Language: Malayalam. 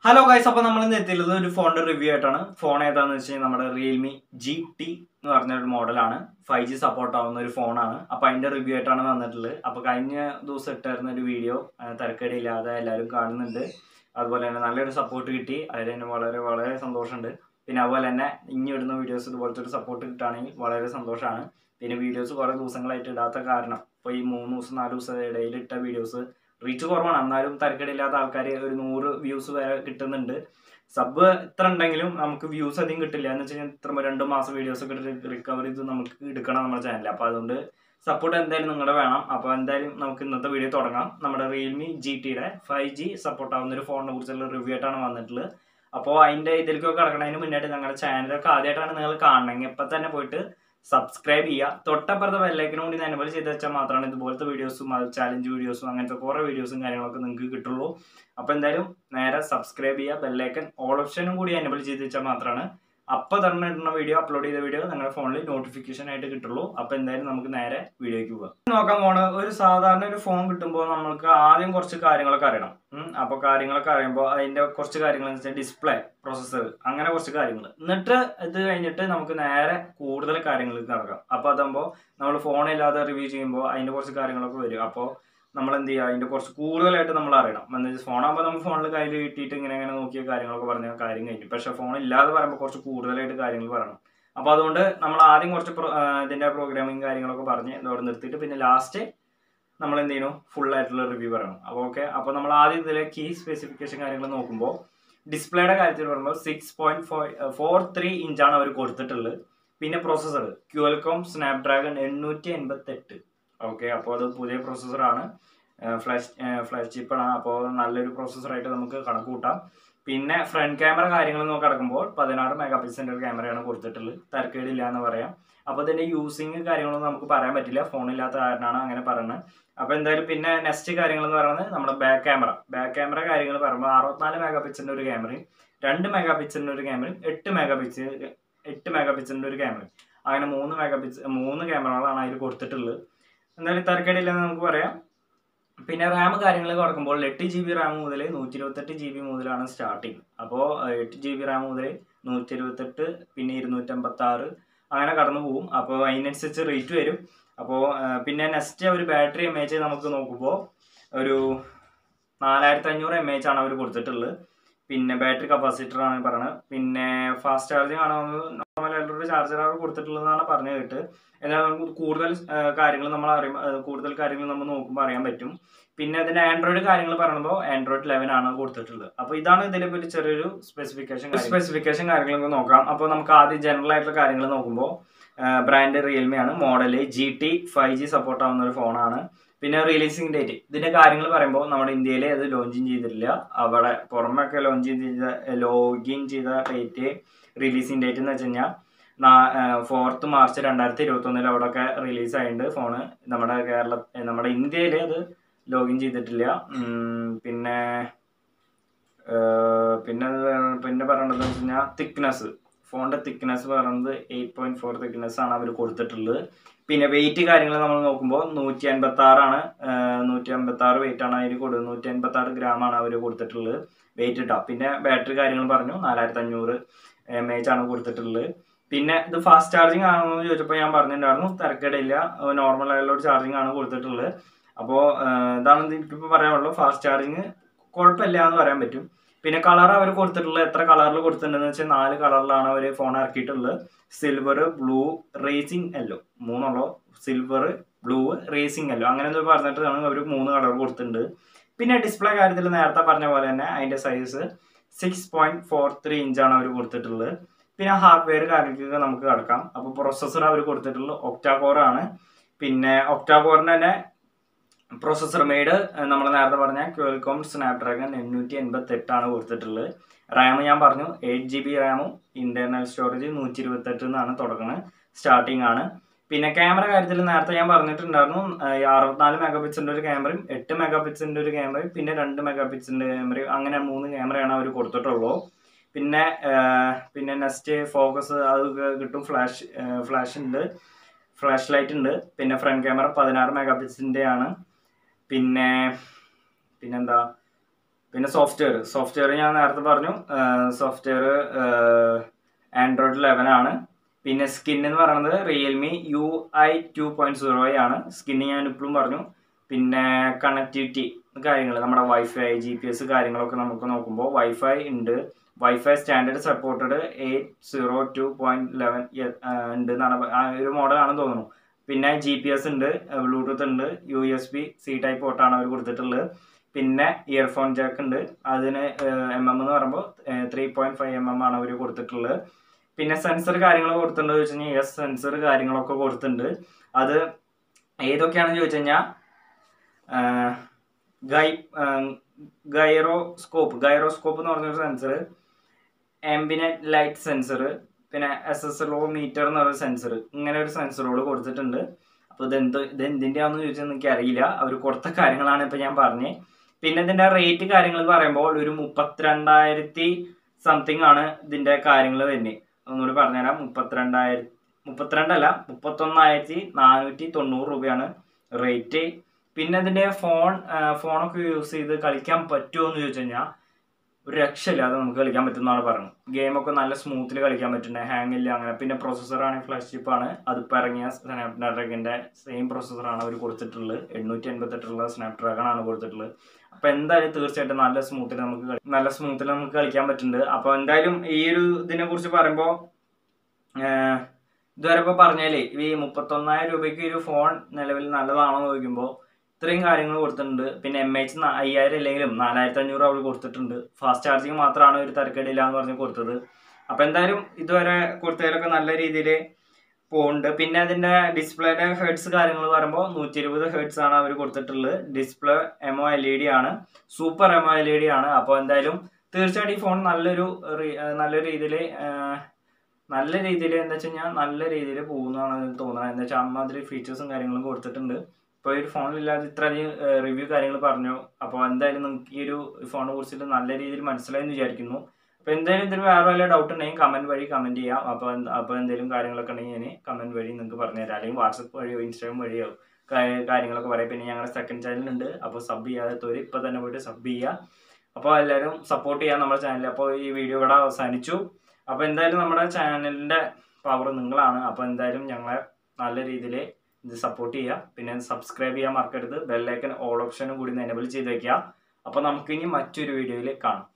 ഹലോ ഗൈസ് അപ്പോൾ നമ്മൾ ഇന്ന് എത്തിയുള്ളത് ഒരു ഫോണിന്റെ റിവ്യൂ ആയിട്ടാണ് ഫോൺ ഏതാന്ന് വെച്ച് കഴിഞ്ഞാൽ നമ്മുടെ റിയൽമി ജി ടി എന്ന് പറഞ്ഞ ഒരു മോഡലാണ് ഫൈവ് ജി സപ്പോർട്ട് ആവുന്ന ഒരു ഫോണാണ് അപ്പോൾ അതിന്റെ റിവ്യൂ ആയിട്ടാണ് വന്നിട്ടുള്ളത് അപ്പോൾ കഴിഞ്ഞ ദിവസം ഇട്ടായിരുന്ന ഒരു വീഡിയോ തിരക്കേടില്ലാതെ എല്ലാവരും കാണുന്നുണ്ട് അതുപോലെ തന്നെ നല്ലൊരു സപ്പോർട്ട് കിട്ടി അതിൽ തന്നെ വളരെ വളരെ സന്തോഷമുണ്ട് പിന്നെ അതുപോലെ തന്നെ ഇനി ഇടുന്ന വീഡിയോസ് ഇതുപോലത്തെ ഒരു സപ്പോർട്ട് കിട്ടുകയാണെങ്കിൽ വളരെ സന്തോഷമാണ് പിന്നെ വീഡിയോസ് കുറേ ദിവസങ്ങളായിട്ട് ഇടാത്ത കാരണം ഇപ്പോൾ ഈ മൂന്ന് ദിവസം നാല് ദിവസം ഇടയിൽ ഇട്ട വീഡിയോസ് റീച്ച് കുറവാണ് എന്നാലും തരക്കേടില്ലാത്ത ആൾക്കാർ ഒരു നൂറ് വ്യൂസ് വരെ കിട്ടുന്നുണ്ട് സബ് ഇത്ര ഉണ്ടെങ്കിലും നമുക്ക് വ്യൂസ് അധികം കിട്ടില്ല എന്ന് വെച്ച് കഴിഞ്ഞാൽ ഇത്ര രണ്ട് മാസം വീഡിയോസ് ഒക്കെ റിക്കവർ ചെയ്ത് നമുക്ക് എടുക്കണം നമ്മുടെ ചാനലിൽ അപ്പോൾ അതുകൊണ്ട് സപ്പോർട്ട് എന്തായാലും നിങ്ങളുടെ വേണം അപ്പോൾ എന്തായാലും നമുക്ക് ഇന്നത്തെ വീഡിയോ തുടങ്ങാം നമ്മുടെ റിയൽമി ജി ടിയുടെ ഫൈവ് ജി സപ്പോർട്ട് ആവുന്ന ഒരു ഫോണിനെ കുറിച്ചുള്ള റിവ്യൂ ആയിട്ടാണ് വന്നിട്ടുള്ളത് അപ്പോൾ അതിൻ്റെ ഇതിലേക്കൊക്കെ കിടക്കുന്നതിന് മുന്നായിട്ട് ഞങ്ങളുടെ ചാനലൊക്കെ ആദ്യമായിട്ടാണ് നിങ്ങൾ കാണണമെങ്കിൽ ഇപ്പം തന്നെ പോയിട്ട് സബ്സ്ക്രൈബ് ചെയ്യുക തൊട്ടപ്പുറത്തെ ബെല്ലൈക്കനും കൂടി എനബിൾ ചെയ്ത് വെച്ചാൽ മാത്രമാണ് ഇതുപോലത്തെ വീഡിയോസും ചാലഞ്ച് വീഡിയോസും അങ്ങനത്തെ കുറേ വീഡിയോസും കാര്യങ്ങളൊക്കെ നിങ്ങൾക്ക് കിട്ടുള്ളൂ അപ്പോൾ എന്തായാലും നേരെ സബ്സ്ക്രൈബ് ചെയ്യുക ബെല്ലൈക്കൻ ഓൾ ഓപ്ഷനും കൂടി എനബിൾ ചെയ്ത് വെച്ചാൽ മാത്രമാണ് അപ്പോൾ തന്നെ ഇടുന്ന വീഡിയോ അപ്ലോഡ് ചെയ്ത വീഡിയോ നിങ്ങളുടെ ഫോണിൽ നോട്ടിഫിക്കേഷൻ ആയിട്ട് കിട്ടുള്ളൂ അപ്പോൾ എന്തായാലും നമുക്ക് നേരെ വീഡിയോയ്ക്ക് പോകാം നോക്കാൻ പോണ് ഒരു സാധാരണ ഒരു ഫോൺ കിട്ടുമ്പോൾ നമ്മൾക്ക് ആദ്യം കുറച്ച് കാര്യങ്ങളൊക്കെ അറിയണം അപ്പോൾ കാര്യങ്ങളൊക്കെ അറിയുമ്പോൾ അതിൻ്റെ കുറച്ച് കാര്യങ്ങൾ എന്ന് വെച്ചാൽ ഡിസ്പ്ലേ പ്രൊസസ്സർ അങ്ങനെ കുറച്ച് കാര്യങ്ങൾ എന്നിട്ട് ഇത് കഴിഞ്ഞിട്ട് നമുക്ക് നേരെ കൂടുതൽ കാര്യങ്ങളിലേക്ക് നടക്കാം അപ്പോൾ അതാകുമ്പോൾ നമ്മൾ ഫോണില്ലാതെ റിവ്യൂ ചെയ്യുമ്പോൾ അതിൻ്റെ കുറച്ച് കാര്യങ്ങളൊക്കെ വരും അപ്പോൾ നമ്മൾ എന്ത് ചെയ്യുക അതിൻ്റെ കുറച്ച് കൂടുതലായിട്ട് നമ്മൾ അറിയണം എന്ന് വെച്ചാൽ ഫോണാകുമ്പോൾ നമ്മൾ ഫോണിൽ കയ്യിൽ കിട്ടിയിട്ട് ഇങ്ങനെ ഇങ്ങനെ നോക്കിയ കാര്യങ്ങളൊക്കെ പറഞ്ഞ കാര്യം കഴിഞ്ഞു പക്ഷേ ഫോൺ ഇല്ലാതെ പറയുമ്പോൾ കുറച്ച് കൂടുതലായിട്ട് കാര്യങ്ങൾ പറയണം അപ്പോൾ അതുകൊണ്ട് നമ്മൾ ആദ്യം കുറച്ച് ഇതിൻ്റെ പ്രോഗ്രാമിങ് കാര്യങ്ങളൊക്കെ പറഞ്ഞ് ഇതോടെ നിർത്തിയിട്ട് പിന്നെ ലാസ്റ്റ് നമ്മൾ എന്ത് ചെയ്യുന്നു ഫുൾ ആയിട്ടുള്ള റിവ്യൂ പറയണം അപ്പോൾ ഓക്കെ അപ്പോൾ നമ്മൾ ആദ്യം ഇതിലെ കീ സ്പെസിഫിക്കേഷൻ കാര്യങ്ങൾ നോക്കുമ്പോൾ ഡിസ്പ്ലേയുടെ കാര്യത്തിൽ പറയുമ്പോൾ സിക്സ് പോയിന്റ് ഫോർ ത്രീ ഇഞ്ചാണ് അവർ കൊടുത്തിട്ടുള്ളത് പിന്നെ പ്രോസസ്സർ ക്യുവൽകോം സ്നാപ്ഡ്രാഗൺ എണ്ണൂറ്റി എൺപത്തെട്ട് ഓക്കെ അപ്പോൾ അത് പുതിയ പ്രോസസ്സറാണ് ഫ്ലാഷ് ഫ്ലാഷ് ചിപ്പാണ് അപ്പോൾ നല്ലൊരു പ്രോസസ്സറായിട്ട് നമുക്ക് കണക്ക് കൂട്ടാം പിന്നെ ഫ്രണ്ട് ക്യാമറ കാര്യങ്ങൾ നോക്കി കിടക്കുമ്പോൾ പതിനാറ് മെഗാ പിക്സലിൻ്റെ ഒരു ക്യാമറയാണ് കൊടുത്തിട്ടുള്ളത് തരക്കേടില്ല എന്ന് പറയാം അപ്പോൾ ഇതിൻ്റെ യൂസിങ് കാര്യങ്ങളൊന്നും നമുക്ക് പറയാൻ പറ്റില്ല ഫോണില്ലാത്ത കാരണമാണ് അങ്ങനെ പറയുന്നത് അപ്പോൾ എന്തായാലും പിന്നെ നെക്സ്റ്റ് കാര്യങ്ങൾ എന്ന് പറയുന്നത് നമ്മുടെ ബാക്ക് ക്യാമറ ബാക്ക് ക്യാമറ കാര്യങ്ങൾ പറയുമ്പോൾ അറുപത്തിനാല് മെഗാ പിക്സലിൻ്റെ ഒരു ക്യാമറയും രണ്ട് മെഗാ പിക്സലിൻ്റെ ഒരു ക്യാമറയും എട്ട് മെഗാ പിക്സൽ എട്ട് മെഗാ പിക്സലിൻ്റെ ഒരു ക്യാമറയും അങ്ങനെ മൂന്ന് മെഗാ പിക്സൽ മൂന്ന് ക്യാമറകളാണ് അതിൽ കൊടുത്തിട്ടുള്ളത് എന്തായാലും തരക്കേടില്ലെന്ന് നമുക്ക് പറയാം പിന്നെ റാം കാര്യങ്ങൾ കൊടുക്കുമ്പോൾ എട്ട് ജി ബി റാം മുതൽ നൂറ്റി ഇരുപത്തെട്ട് ജി ബി മുതലാണ് സ്റ്റാർട്ടിങ് അപ്പോൾ എട്ട് ജി ബി റാം മുതൽ നൂറ്റി ഇരുപത്തെട്ട് പിന്നെ ഇരുന്നൂറ്റമ്പത്തി ആറ് അങ്ങനെ കടന്നു പോകും അപ്പോൾ അതിനനുസരിച്ച് റേറ്റ് വരും അപ്പോൾ പിന്നെ നെക്സ്റ്റ് ഒരു ബാറ്ററി എം എച്ച് നമുക്ക് നോക്കുമ്പോൾ ഒരു നാലായിരത്തി അഞ്ഞൂറ് എം എച്ച് ആണ് അവർ കൊടുത്തിട്ടുള്ളത് പിന്നെ ബാറ്ററി കപ്പാസിറ്റർ ആണ് പറയുന്നത് പിന്നെ ഫാസ്റ്റ് ചാർജിങ് ആണ് നോർമലായിട്ടുള്ള ചാർജറാണ് കൊടുത്തിട്ടുള്ളതെന്നാണ് പറഞ്ഞു കേട്ട് എന്നാൽ നമുക്ക് കൂടുതൽ കാര്യങ്ങൾ നമ്മൾ അറിയും കൂടുതൽ കാര്യങ്ങൾ നമ്മൾ നോക്കുമ്പോൾ അറിയാൻ പറ്റും പിന്നെ അതിൻ്റെ ആൻഡ്രോയിഡ് കാര്യങ്ങൾ പറയുമ്പോൾ ആൻഡ്രോയിഡ് ലെവൻ ആണ് കൊടുത്തിട്ടുള്ളത് അപ്പോൾ ഇതാണ് ഇതിലെ ഒരു ചെറിയൊരു സ്പെസിഫിക്കേഷൻ സ്പെസിഫിക്കേഷൻ കാര്യങ്ങളൊക്കെ നോക്കാം അപ്പോൾ നമുക്ക് ആദ്യം ജനറൽ ആയിട്ടുള്ള കാര്യങ്ങൾ നോക്കുമ്പോൾ ബ്രാൻഡ് റിയൽമി ആണ് model G T five G support ആവുന്ന ഒരു ഫോണാണ് പിന്നെ റിലീസിങ് ഡേറ്റ് ഇതിന്റെ കാര്യങ്ങൾ പറയുമ്പോൾ നമ്മുടെ ഇന്ത്യയിൽ അത് ലോഞ്ചിങ് ചെയ്തിട്ടില്ല അവിടെ പുറമൊക്കെ ലോഞ്ച് ചെയ്ത ലോഗിൻ ചെയ്ത ഡേറ്റ് റിലീസിങ് ഡേറ്റ് എന്ന് വെച്ച് കഴിഞ്ഞാൽ ഫോർത്ത് മാർച്ച് രണ്ടായിരത്തി ഇരുപത്തി ഒന്നിൽ അവിടെയൊക്കെ റിലീസ് ആയിട്ടുണ്ട് ഫോണ് നമ്മുടെ കേരള നമ്മുടെ ഇന്ത്യയിൽ അത് ലോഗിൻ ചെയ്തിട്ടില്ല പിന്നെ പിന്നെ പിന്നെ പറയേണ്ടത് വെച്ച് കഴിഞ്ഞാൽ തിക്നെസ് ഫോണിന്റെ തിക്നെസ് പറയുന്നത് എയ്റ്റ് പോയിന്റ് ഫോർ തിക്നെസ് ആണ് അവർ കൊടുത്തിട്ടുള്ളത് പിന്നെ വെയിറ്റ് കാര്യങ്ങൾ നമ്മൾ നോക്കുമ്പോൾ നൂറ്റി അൻപത്തി ആറാണ് നൂറ്റി അൻപത്തി ആറ് വെയിറ്റ് ആണ് അതിന് കൊടുത്തത് നൂറ്റി അൻപത്തി ആറ് ഗ്രാം ആണ് അവർ കൊടുത്തിട്ടുള്ളത് വെയിറ്റ് ഇട്ടാ പിന്നെ ബാറ്ററി കാര്യങ്ങൾ പറഞ്ഞു നാലായിരത്തി അഞ്ഞൂറ് എം എച്ച് ആണ് കൊടുത്തിട്ടുള്ളത് പിന്നെ ഇത് ഫാസ്റ്റ് ചാർജിങ് ആണോ എന്ന് ചോദിച്ചപ്പോൾ ഞാൻ പറഞ്ഞിട്ടുണ്ടായിരുന്നു തിരക്കേടില്ല നോർമൽ ആയിട്ടുള്ള ഒരു ചാർജിങ് ആണ് കൊടുത്തിട്ടുള്ളത് അപ്പോൾ ഇതാണ് എനിക്കിപ്പോൾ പറയാനുള്ളൂ ഫാസ്റ്റ് ചാർജിങ് കുഴപ്പമില്ല എന്ന് പറയാൻ പറ്റും പിന്നെ കളർ അവർ കൊടുത്തിട്ടുള്ളത് എത്ര കളറിൽ കൊടുത്തിട്ടുണ്ടെന്ന് വെച്ചാൽ നാല് കളറിലാണ് അവർ ഫോൺ ഇറക്കിയിട്ടുള്ളത് സിൽവർ ബ്ലൂ റേസിംഗ് യെല്ലോ മൂന്നുള്ളൂ സിൽവർ ബ്ലൂ റേസിംഗ് യെല്ലോ അങ്ങനെ എന്തോ പറഞ്ഞിട്ടാണ് അവർ മൂന്ന് കളർ കൊടുത്തിട്ടുണ്ട് പിന്നെ ഡിസ്പ്ലേ കാര്യത്തിൽ നേരത്തെ പറഞ്ഞ പോലെ തന്നെ അതിൻ്റെ size six point four three ഇഞ്ചാണ് അവർ കൊടുത്തിട്ടുള്ളത് പിന്നെ ഹാർഡ്വെയർ കാര്യങ്ങൾക്ക് നമുക്ക് കിടക്കാം അപ്പോൾ പ്രൊസസ്സർ അവർ കൊടുത്തിട്ടുള്ളത് ഒക്ടാകോർ ആണ് പിന്നെ ഒക്ടാകോറിന് തന്നെ പ്രൊസസ്സർ മെയ്ഡ് നമ്മൾ നേരത്തെ പറഞ്ഞ ക്വൽകോം സ്നാപ്ഡ്രാഗൺ എണ്ണൂറ്റി എൺപത്തി എട്ടാണ് കൊടുത്തിട്ടുള്ളത് റാം ഞാൻ പറഞ്ഞു എയ്റ്റ് ജി ബി റാമും ഇന്റർണൽ സ്റ്റോറേജ് നൂറ്റി ഇരുപത്തെട്ട് എന്നാണ് തുടങ്ങുന്നത് സ്റ്റാർട്ടിംഗ് ആണ് പിന്നെ ക്യാമറ കാര്യത്തിൽ നേരത്തെ ഞാൻ പറഞ്ഞിട്ടുണ്ടായിരുന്നു അറുപത്തിനാല് മെഗാ പിക്സലിൻ്റെ ഒരു ക്യാമറയും എട്ട് മെഗാ പിക്സലിൻ്റെ ഒരു ക്യാമറയും പിന്നെ രണ്ട് മെഗാ പിക്സലിൻ്റെ ക്യാമറയും അങ്ങനെ മൂന്ന് ക്യാമറയാണ് അവർ കൊടുത്തിട്ടുള്ളൂ പിന്നെ പിന്നെ നെക്സ്റ്റ് ഫോക്കസ് അത് കിട്ടും ഫ്ലാഷ് ഫ്ലാഷ് ഉണ്ട് ഫ്ലാഷ് ലൈറ്റ് ഉണ്ട് പിന്നെ ഫ്രണ്ട് ക്യാമറ പതിനാറ് മെഗാ പിക്സലിൻ്റെ ആണ് പിന്നെ പിന്നെന്താ പിന്നെ സോഫ്റ്റ്വെയർ സോഫ്റ്റ്വെയർ ഞാൻ നേരത്തെ പറഞ്ഞു സോഫ്റ്റ്വെയർ ആൻഡ്രോയിഡ് ലെവൻ ആണ് പിന്നെ സ്കിൻ എന്ന് പറയുന്നത് Realme U I two point zero ആണ് സ്കിന്ന് ഞാൻ ഇപ്പോഴും പറഞ്ഞു പിന്നെ കണക്ടിവിറ്റി കാര്യങ്ങൾ നമ്മുടെ വൈഫൈ ജി പി എസ് കാര്യങ്ങളൊക്കെ നമുക്ക് നോക്കുമ്പോൾ വൈഫൈ ഉണ്ട് wifi standard supported eight zero two point eleven ഉണ്ട് എന്നാണ് പ- ആ ഒരു മോഡലാണെന്ന് തോന്നുന്നു പിന്നെ ജി പി എസ് ഉണ്ട് ബ്ലൂടൂത്ത് ഉണ്ട് U S B C type port അവർ കൊടുത്തിട്ടുള്ളത് പിന്നെ ഇയർഫോൺ ജാക്ക് ഉണ്ട് അതിന് എം എം എന്ന് പറയുമ്പോൾ three point five M M ആണ് അവർ കൊടുത്തിട്ടുള്ളത് പിന്നെ സെൻസർ കാര്യങ്ങൾ കൊടുത്തിട്ടുണ്ട് വെച്ച് കഴിഞ്ഞാൽ യെസ് സെൻസർ കാര്യങ്ങളൊക്കെ കൊടുത്തിട്ടുണ്ട് അത് ഏതൊക്കെയാണെന്ന് ചോദിച്ചു കഴിഞ്ഞാൽ ഗൈ ഗൈറോസ്കോപ്പ് ഗൈറോസ്കോപ്പ് എന്ന് പറഞ്ഞൊരു സെൻസർ ആംബിനറ്റ് ലൈറ്റ് സെൻസർ പിന്നെ accelerometer എന്ന് പറയുന്ന സെൻസർ ഇങ്ങനെ ഒരു സെൻസറുകൾ കൊടുത്തിട്ടുണ്ട് അപ്പോൾ ഇത് എന്ത് ഇത് എന്തിൻ്റെയാണെന്ന് ചോദിച്ചാൽ എനിക്ക് അറിയില്ല അവർ കൊടുത്ത കാര്യങ്ങളാണ് ഇപ്പോൾ ഞാൻ പറഞ്ഞത് പിന്നെ ഇതിൻ്റെ റേറ്റ് കാര്യങ്ങൾ പറയുമ്പോൾ ഒരു മുപ്പത്തിരണ്ടായിരത്തി സംതിങ് ആണ് ഇതിൻ്റെ കാര്യങ്ങൾ വരുന്നത് ഒന്നുകൂടി പറഞ്ഞുതരാം മുപ്പത്തിരണ്ടായിരത്തി മുപ്പത്തിരണ്ടല്ല മുപ്പത്തൊന്നായിരത്തി നാനൂറ്റി തൊണ്ണൂറ് രൂപയാണ് റേറ്റ് പിന്നെ ഇതിൻ്റെ ഫോൺ ഫോണൊക്കെ യൂസ് ചെയ്ത് കളിക്കാൻ പറ്റുമോ എന്ന് ചോദിച്ചു കഴിഞ്ഞാൽ ഒരു രക്ഷയില്ലാതെ നമുക്ക് കളിക്കാൻ പറ്റുമെന്നാണ് പറഞ്ഞത് ഗെയിമൊക്കെ നല്ല സ്മൂത്തിൽ കളിക്കാൻ പറ്റുന്നുണ്ട് ഹാങ് ഇല്ല അങ്ങനെ പിന്നെ പ്രൊസസ്സറാണ് ഫ്ലാഷ് ചിപ്പാണ് അതിപ്പോൾ ഇറങ്ങിയ സ്നാപ്ഡ്രാഗൻ്റെ സെയിം പ്രൊസസ്സറാണ് അവർ കൊടുത്തിട്ടുള്ളത് എണ്ണൂറ്റി എൺപത്തെട്ടുള്ള സ്നാപ്ഡ്രാഗൺ ആണ് കൊടുത്തിട്ടുള്ളത് അപ്പോൾ എന്തായാലും തീർച്ചയായിട്ടും നല്ല സ്മൂത്തിൽ നമുക്ക് കളി- നല്ല സ്മൂത്തിൽ നമുക്ക് കളിക്കാൻ പറ്റുന്നുണ്ട് അപ്പോൾ എന്തായാലും ഈ ഒരു ഇതിനെ കുറിച്ച് പറയുമ്പോൾ ഇതുവരെ ഇപ്പോൾ പറഞ്ഞാലേ ഈ മുപ്പത്തൊന്നായിരം രൂപയ്ക്ക് ഒരു ഫോൺ നിലവിൽ നല്ലതാണോ എന്ന് ചോദിക്കുമ്പോൾ ഇത്രയും കാര്യങ്ങൾ കൊടുത്തിട്ടുണ്ട് പിന്നെ എം എച്ച് അയ്യായിരം ഇല്ലെങ്കിലും നാലായിരത്തി അഞ്ഞൂറ് അവർ കൊടുത്തിട്ടുണ്ട് ഫാസ്റ്റ് ചാർജിങ് മാത്രമാണ് ഒരു തരക്കേടില്ല എന്ന് പറഞ്ഞ് കൊടുത്തത് അപ്പോൾ എന്തായാലും ഇതുവരെ കൊടുത്തതിലൊക്കെ നല്ല രീതിയിൽ പോകുന്നുണ്ട് പിന്നെ അതിൻ്റെ ഡിസ്പ്ലേയുടെ ഹെഡ്സ് കാര്യങ്ങൾ പറയുമ്പോൾ നൂറ്റി ഇരുപത് ഹെഡ്സ് ആണ് അവർ കൊടുത്തിട്ടുള്ളത് display AMOLED ആണ് super AMOLED ആണ് അപ്പോൾ എന്തായാലും തീർച്ചയായിട്ടും ഈ ഫോൺ നല്ലൊരു റി- നല്ലൊരു രീതിയിൽ നല്ല രീതിയിൽ എന്താ വെച്ച് കഴിഞ്ഞാൽ നല്ല രീതിയിൽ പോകുന്നതാണ് എനിക്ക് തോന്നുന്നത് എന്താ വെച്ചാൽ അമ്മാതിരി ഫീച്ചേഴ്സും കാര്യങ്ങളും കൊടുത്തിട്ടുണ്ട് ഇപ്പോൾ ഈ ഒരു ഫോണിലില്ലാതെ ഇത്രയധികം റിവ്യൂ കാര്യങ്ങൾ പറഞ്ഞു അപ്പോൾ എന്തായാലും നിങ്ങൾക്ക് ഈ ഒരു ഫോണിനെ കുറിച്ചിട്ട് നല്ല രീതിയിൽ മനസ്സിലായെന്ന് വിചാരിക്കുന്നു അപ്പോൾ എന്തായാലും ഇതിന് വേറെ വല്ല ഡൗട്ട് ഉണ്ടെങ്കിൽ കമൻറ്റ് വഴി കമൻറ്റ് ചെയ്യാം അപ്പോൾ എന്ത് അപ്പോൾ എന്തെങ്കിലും കാര്യങ്ങളൊക്കെ ഉണ്ടെങ്കിൽ ഞാൻ കമൻറ്റ് വഴി നിങ്ങൾക്ക് പറഞ്ഞുതരാം അല്ലെങ്കിൽ വാട്സപ്പ് വഴിയോ ഇൻസ്റ്റാഗ്രാം വഴിയോ കാ- കാര്യങ്ങളൊക്കെ പറയാം പിന്നെ ഞങ്ങളുടെ സെക്കൻഡ് ചാനലുണ്ട് അപ്പോൾ സബ് ചെയ്യാത്തവർ ഇപ്പോൾ തന്നെ പോയിട്ട് സബ് ചെയ്യുക അപ്പോൾ എല്ലാവരും സപ്പോർട്ട് ചെയ്യാം നമ്മുടെ ചാനൽ അപ്പോൾ ഈ വീഡിയോ ഇവിടെ അവസാനിച്ചു അപ്പോൾ എന്തായാലും നമ്മുടെ ചാനലിൻ്റെ പവർ നിങ്ങളാണ് അപ്പോൾ എന്തായാലും ഞങ്ങളെ നല്ല രീതിയിൽ ഇത് സപ്പോർട്ട് ചെയ്യുക പിന്നെ സബ്സ്ക്രൈബ് ചെയ്യാൻ മറക്കരുത് ബെല്ലൈക്കൻ ഓൾ ഓപ്ഷനും കൂടി എനേബിൾ ചെയ്ത് വെക്കുക അപ്പോൾ നമുക്കിനി മറ്റൊരു വീഡിയോയിൽ കാണാം